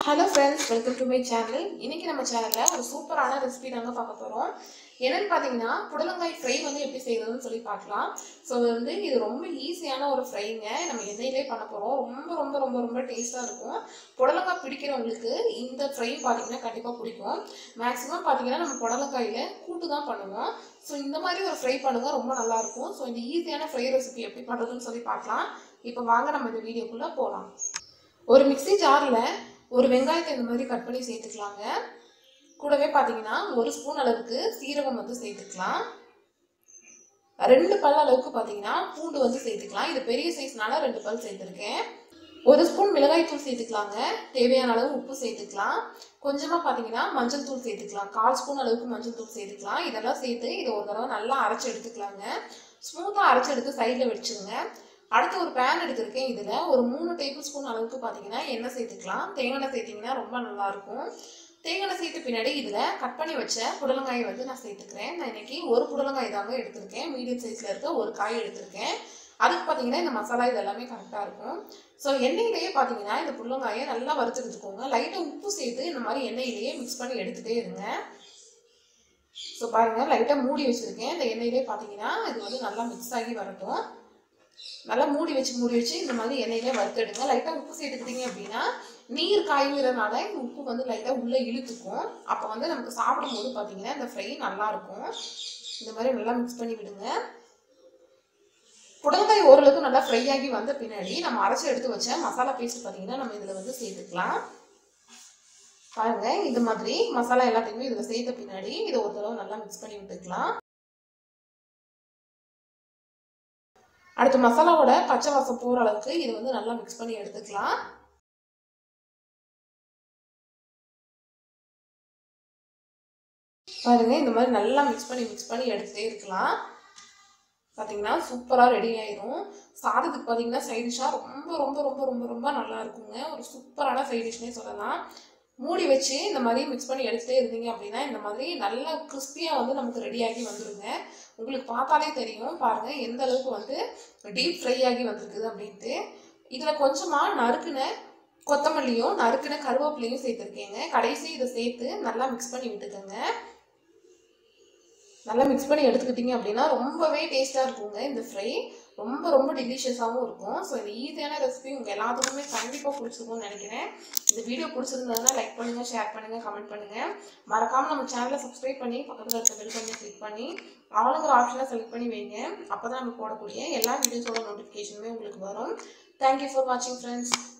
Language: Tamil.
hello friends welcome to my channel இன்னைக்கு நம்ம சேனலில் ஒரு சூப்பரான ரெசிபி தாங்க பார்க்க போகிறோம் என்னன்னு பார்த்தீங்கன்னா புடலங்காய் ஃப்ரை வந்து எப்படி செய்யறதுன்னு சொல்லி பார்க்கலாம் ஸோ வந்து இது ரொம்ப ஈஸியான ஒரு ஃப்ரைங்க நம்ம எண்ணெயிலே பண்ண போகிறோம் ரொம்ப ரொம்ப ரொம்ப ரொம்ப டேஸ்ட்டாக இருக்கும் புடலங்காய் பிடிக்கிறவங்களுக்கு இந்த ஃப்ரை பார்த்தீங்கன்னா கண்டிப்பாக பிடிக்கும் மேக்ஸிமம் பார்த்தீங்கன்னா நம்ம புடலங்காயில் கூட்டு தான் பண்ணுவோம் ஸோ இந்த மாதிரி ஒரு ஃப்ரை பண்ணுங்க ரொம்ப நல்லாயிருக்கும் ஸோ இந்த ஈஸியான ஃப்ரை ரெசிபி எப்படி பண்ணுறதுன்னு சொல்லி பார்க்கலாம் இப்போ வாங்க நம்ம இந்த வீடியோக்குள்ளே போகலாம் ஒரு மிக்ஸி ஜாரில் ஒரு வெங்காயத்தை இந்த மாதிரி கட் பண்ணி சேர்த்துக்கலாங்க கூடவே பார்த்தீங்கன்னா ஒரு ஸ்பூன் அளவுக்கு சீரகம் வந்து சேர்த்துக்கலாம் ரெண்டு பல் அளவுக்கு பார்த்தீங்கன்னா பூண்டு வந்து சேர்த்துக்கலாம் இது பெரிய சைஸ்னால ரெண்டு பல் சேர்த்துருக்கேன் ஒரு ஸ்பூன் மிளகாய் தூள் சேர்த்துக்கலாங்க தேவையான அளவு உப்பு சேர்த்துக்கலாம் கொஞ்சமாக பார்த்தீங்கன்னா மஞ்சள் தூள் சேர்த்துக்கலாம் கால் ஸ்பூன் அளவுக்கு மஞ்சள் தூள் சேர்த்துக்கலாம் இதெல்லாம் சேர்த்து இதை ஒரு தடவை நல்லா அரைச்சி எடுத்துக்கலாங்க ஸ்மூத்தாக அரைச்சி எடுத்து சைடில் வச்சுருங்க அடுத்து ஒரு பேன் எடுத்திருக்கேன் இதில் ஒரு மூணு டேபிள் ஸ்பூன் அளவுக்கு பார்த்தீங்கன்னா எண்ணெய் சேர்த்துக்கலாம் தேங்காய் எண்ணெய் சேர்த்திங்கன்னா ரொம்ப நல்லாயிருக்கும் தேங்காய் எண்ணெய் சேர்த்த பின்னாடி இதில் கட் பண்ணி வச்ச புடலங்காயை வந்து நான் சேர்த்துக்கிறேன் நான் இன்னைக்கு ஒரு புடலங்காய் தாங்க எடுத்திருக்கேன் மீடியம் சைஸில் இருக்க ஒரு காய் எடுத்திருக்கேன் அதுக்கு பார்த்தீங்கன்னா இந்த மசாலா இது எல்லாமே கரெக்டாக இருக்கும் ஸோ எண்ணெயிலேயே பார்த்தீங்கன்னா இந்த புடலங்காயை நல்லா வறுத்து எடுத்துக்கோங்க லைட்டாக உப்பு சேர்த்து இந்த மாதிரி எண்ணெயிலேயே மிக்ஸ் பண்ணி எடுத்துகிட்டே இருங்க ஸோ பாருங்கள் லைட்டாக மூடி வச்சுருக்கேன் இந்த எண்ணெயிலே பார்த்தீங்கன்னா இது வந்து நல்லா மிக்ஸ் ஆகி வரட்டும் நல்லா மூடி வச்சு மூடி வச்சு இந்த மாதிரி எண்ணெயிலே வறுத்தெடுங்க லைட்டாக உப்பு சேர்த்துக்கிட்டீங்க அப்படின்னா நீர் காய்கிறதுனால இந்த உப்பு வந்து லைட்டாக உள்ளே இழுத்துக்கும் அப்போ வந்து நமக்கு சாப்பிடும்போது பார்த்தீங்கன்னா இந்த ஃப்ரை நல்லாயிருக்கும் இந்த மாதிரி நல்லா மிக்ஸ் பண்ணி விடுங்க புடலங்காய் ஓரளவுக்கு நல்லா ஃப்ரை ஆகி வந்த பின்னாடி நம்ம அரைச்சி எடுத்து வச்ச மசாலா பேஸ்ட் பார்த்தீங்கன்னா நம்ம இதில் வந்து சேர்த்துக்கலாம் பாருங்க இந்த மாதிரி மசாலா எல்லாத்தையுமே இதில் சேர்த்த பின்னாடி இதை ஒரு தடவை நல்லா மிக்ஸ் பண்ணி விட்டுக்கலாம் அடுத்து மசாலாவோட பச்சை வாசம் போகிற அளவுக்கு இதை வந்து நல்லா மிக்ஸ் பண்ணி எடுத்துக்கலாம் பாருங்க இந்த மாதிரி நல்லா மிக்ஸ் பண்ணி மிக்ஸ் பண்ணி எடுத்துகிட்டே இருக்கலாம் பார்த்தீங்கன்னா சூப்பராக ரெடி ஆயிரும் சாதத்துக்கு பார்த்தீங்கன்னா சைடிஷாக ரொம்ப ரொம்ப ரொம்ப ரொம்ப ரொம்ப நல்லா இருக்குங்க ஒரு சூப்பரான சைடிஷ்னே சொல்லலாம் மூடி வச்சு இந்த மாதிரி மிக்ஸ் பண்ணி எடுத்துகிட்டே இருந்தீங்க அப்படின்னா இந்த மாதிரி நல்லா கிறிஸ்பியாக வந்து நமக்கு ரெடியாகி வந்துடுங்க உங்களுக்கு பார்த்தாலே தெரியும் பாருங்கள் எந்த அளவுக்கு வந்து டீப் ஃப்ரை ஆகி வந்திருக்குது அப்படின்ட்டு இதில் கொஞ்சமாக நறுக்குன கொத்தமல்லியும் நறுக்குன கருவேப்பிலையும் சேர்த்துருக்கேங்க கடைசி இதை சேர்த்து நல்லா மிக்ஸ் பண்ணி விட்டுக்கோங்க நல்லா மிக்ஸ் பண்ணி எடுத்துக்கிட்டிங்க அப்படின்னா ரொம்பவே டேஸ்ட்டாக இருக்குங்க இந்த ஃப்ரை ரொம்ப ரொம்ப டெலிஷியஸாகவும் இருக்கும் ஸோ இந்த ஈஸியான ரெசிபி உங்கள் எல்லாத்துக்குமே கண்டிப்பாக பிடிச்சிருக்கும்னு நினைக்கிறேன் இந்த வீடியோ பிடிச்சிருந்ததுன்னா லைக் பண்ணுங்கள் ஷேர் பண்ணுங்கள் கமெண்ட் பண்ணுங்கள் மறக்காமல் நம்ம சேனலை சப்ஸ்கிரைப் பண்ணி பக்கத்தில் இருக்க பெல் பண்ணி கிளிக் பண்ணி ஆளுங்கிற ஆப்ஷனை செலக்ட் பண்ணி வைங்க அப்போ தான் நம்ம போடக்கூடிய எல்லா வீடியோஸோட நோட்டிஃபிகேஷனுமே உங்களுக்கு வரும் தேங்க்யூ ஃபார் வாட்சிங் ஃப்ரெண்ட்ஸ்